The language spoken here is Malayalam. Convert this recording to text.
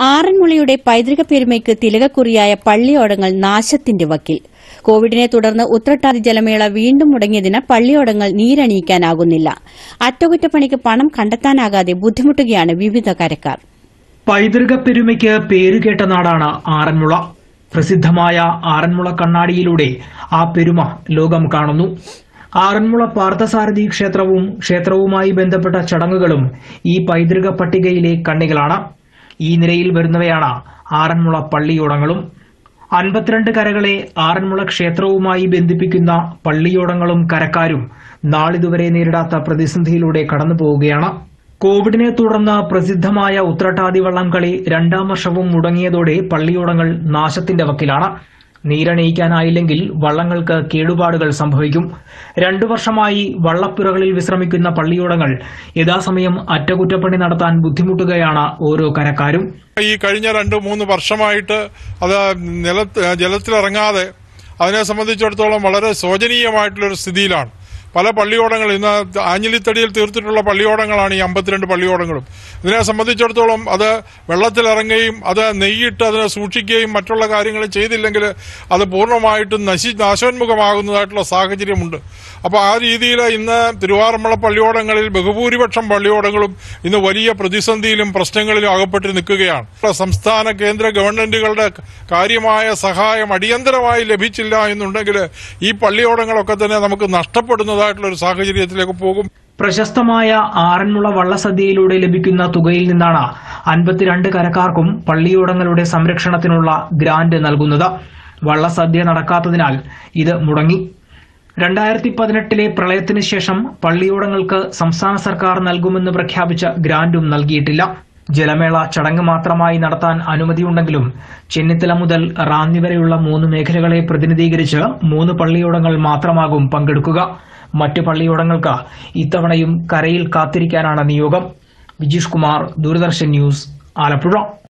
ആറന്മുളയുടെ പൈതൃക പെരുമയ്ക്ക് തിലകക്കുറിയായ പള്ളിയോടങ്ങൾ നാശത്തിന്റെ വക്കിൽ കോവിഡിനെ തുടർന്ന് ഉത്രട്ടാതി ജലമേള വീണ്ടും മുടങ്ങിയതിന് പള്ളിയോടങ്ങൾ നീരണിയിക്കാനാകുന്നില്ല അറ്റകുറ്റപ്പണിക്ക് പണം കണ്ടെത്താനാകാതെ ബുദ്ധിമുട്ടുകയാണ് വിവിധ കരക്കാർ പൈതൃക പെരുമയ്ക്ക് പേരുകേട്ട നാടാണ് ആറന്മുള പ്രസിദ്ധമായ ആറന്മുള കണ്ണാടിയിലൂടെ ആ പെരുമ ലോകം കാണുന്നു ആറന്മുള പാർത്ഥസാരഥി ക്ഷേത്രവും ക്ഷേത്രവുമായി ബന്ധപ്പെട്ട ചടങ്ങുകളും ഈ പൈതൃക പട്ടികയിലെ കണ്ണികളാണ് ഈ നിരയിൽ വരുന്നവയാണ് ആറന്മുള പള്ളിയോടങ്ങളും അൻപത്തിരണ്ട് കരകളെ ആറന്മുള ക്ഷേത്രവുമായി ബന്ധിപ്പിക്കുന്ന പള്ളിയോടങ്ങളും കരക്കാരും നാളിതുവരെ നേരിടാത്ത പ്രതിസന്ധിയിലൂടെ കടന്നു പോവുകയാണ് കോവിഡിനെ തുടർന്ന് പ്രസിദ്ധമായ ഉത്രട്ടാതി വള്ളംകളി രണ്ടാം വർഷവും മുടങ്ങിയതോടെ പള്ളിയോടങ്ങൾ നാശത്തിന്റെ വക്കിലാണ് നീരണിയിക്കാനായില്ലെങ്കിൽ വള്ളങ്ങൾക്ക് കേടുപാടുകൾ സംഭവിക്കും രണ്ടു വർഷമായി വള്ളപ്പുറകളിൽ വിശ്രമിക്കുന്ന പള്ളിയോടങ്ങൾ യഥാസമയം അറ്റകുറ്റപ്പണി നടത്താൻ ബുദ്ധിമുട്ടുകയാണ് ഓരോ കരക്കാരും ഈ കഴിഞ്ഞ രണ്ട് മൂന്ന് വർഷമായിട്ട് അത് നിലത്ത് ജലത്തിലിറങ്ങാതെ അതിനെ സംബന്ധിച്ചിടത്തോളം വളരെ ശോചനീയമായിട്ടുള്ളൊരു സ്ഥിതിയിലാണ് പല പള്ളിയോടങ്ങൾ ഇന്ന് ആഞ്ഞിലിത്തടിയിൽ തീർത്തിട്ടുള്ള പള്ളിയോടങ്ങളാണ് ഈ അമ്പത്തിരണ്ട് പള്ളിയോടങ്ങളും ഇതിനെ സംബന്ധിച്ചിടത്തോളം അത് വെള്ളത്തിലിറങ്ങുകയും അത് നെയ്യിട്ട് അതിനെ സൂക്ഷിക്കുകയും മറ്റുള്ള കാര്യങ്ങൾ ചെയ്തില്ലെങ്കിൽ അത് പൂർണ്ണമായിട്ടും നശി നാശോന്മുഖമാകുന്നതായിട്ടുള്ള സാഹചര്യമുണ്ട് അപ്പോൾ ആ രീതിയിൽ ഇന്ന് തിരുവാറന്മുള പള്ളിയോടങ്ങളിൽ ബഹുഭൂരിപക്ഷം പള്ളിയോടങ്ങളും ഇന്ന് വലിയ പ്രതിസന്ധിയിലും പ്രശ്നങ്ങളിലും അകപ്പെട്ട് നിൽക്കുകയാണ് സംസ്ഥാന കേന്ദ്ര ഗവൺമെന്റുകളുടെ കാര്യമായ സഹായം അടിയന്തരമായി ലഭിച്ചില്ല എന്നുണ്ടെങ്കിൽ ഈ പള്ളിയോടങ്ങളൊക്കെ തന്നെ നമുക്ക് നഷ്ടപ്പെടുന്നതായിട്ടുള്ള ഒരു സാഹചര്യത്തിലേക്ക് പോകും പ്രശസ്തമായ ആറന്മുള വള്ളസദ്യയിലൂടെ ലഭിക്കുന്ന തുകയിൽ നിന്നാണ് അൻപത്തിരണ്ട് കരക്കാർക്കും പള്ളിയോടങ്ങളുടെ സംരക്ഷണത്തിനുള്ള ഗ്രാന്റ് നൽകുന്നത് വള്ളസദ്യ നടക്കാത്തതിനാൽ ഇത് മുടങ്ങി രണ്ടായിരത്തി പതിനെട്ടിലെ പ്രളയത്തിന് ശേഷം പള്ളിയോടങ്ങൾക്ക് സംസ്ഥാന സർക്കാർ നൽകുമെന്ന് പ്രഖ്യാപിച്ച ഗ്രാന്റും നൽകിയിട്ടില്ല ജലമേള ചടങ്ങ് മാത്രമായി നടത്താൻ അനുമതിയുണ്ടെങ്കിലും ചെന്നിത്തല മുതൽ റാന്നി വരെയുള്ള മൂന്ന് മേഖലകളെ പ്രതിനിധീകരിച്ച് മൂന്ന് പള്ളിയോടങ്ങൾ മാത്രമാകും പങ്കെടുക്കുക മറ്റ് പള്ളിയോടങ്ങൾക്ക് ഇത്തവണയും കരയിൽ കാത്തിരിക്കാനാണ് നിയോഗം വിജീഷ് കുമാർ ദൂരദർശൻ ന്യൂസ് ആലപ്പുഴ